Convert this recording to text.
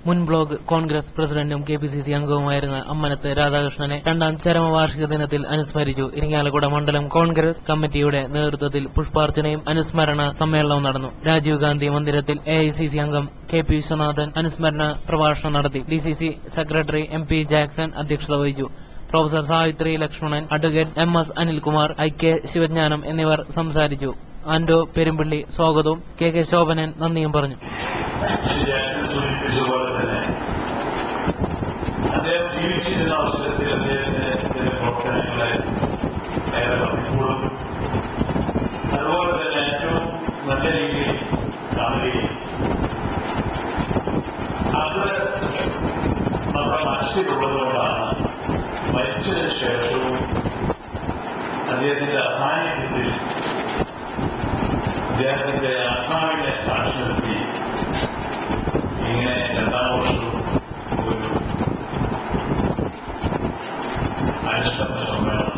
മുൻ block Congress പ്രസിഡന്റും K P C C അംഗവുമായിരുന്ന അമ്മനത്ത് രാധാകൃഷ്ണനെ രണ്ടാം ചരമവാർഷിക ദിനത്തിൽ അനുസ്മരിച്ചു ഇരിങ്ങാലക്കുട മണ്ഡലം കോൺഗ്രസ് കമ്മിറ്റിയുടെ നേതൃത്വത്തിൽ പുഷ്പാർച്ചനയും അനുസ്മരണ സമ്മേളനവും നടന്നു രാജീവ് ഗാന്ധി മന്ദിരത്തിൽ എ അംഗം കെ പി വിശ്വനാഥൻ അനുസ്മരണ പ്രഭാഷണം നടത്തി D C C secretary M P Jackson അധ്യക്ഷത വഹിച്ചു professor Savithri Lakshmanan advocate M S Anilkumar I K Sivagnanam എന്നിവർ സംസാരിച്ചു ആന്റോ പെരുമ്പള്ളി സ്വാഗതവും കെ കെ ശോഭനൻ നന്ദിയും പറഞ്ഞു ശ്രീ ജാക്സൺ സൂചിപ്പിച്ചതുപോലെ തന്നെ അദ്ദേഹം ജീവിച്ചിരുന്ന അവസരത്തിൽ അദ്ദേഹത്തിന്റെ ചില പ്രവർത്തനങ്ങളെ ഏറെ മതിപ്പുകളും അതുപോലെ തന്നെ ഏറ്റവും നല്ല രീതിയിൽ കാണുകയും അത് നമ്മുടെ മനസ്സിലുള്ളതുകൊണ്ടാണ് മരിച്ചതിന് ശേഷവും അദ്ദേഹത്തിന്റെ അസാന്നിധ്യത്തിൽ അദ്ദേഹത്തിന്റെ ആത്മാവിനെ സാക്ഷി നിർത്തി ഇങ്ങനെ രണ്ടാം വർഷവും ഒരു അനുഷ്ഠാന സമ്മേളനം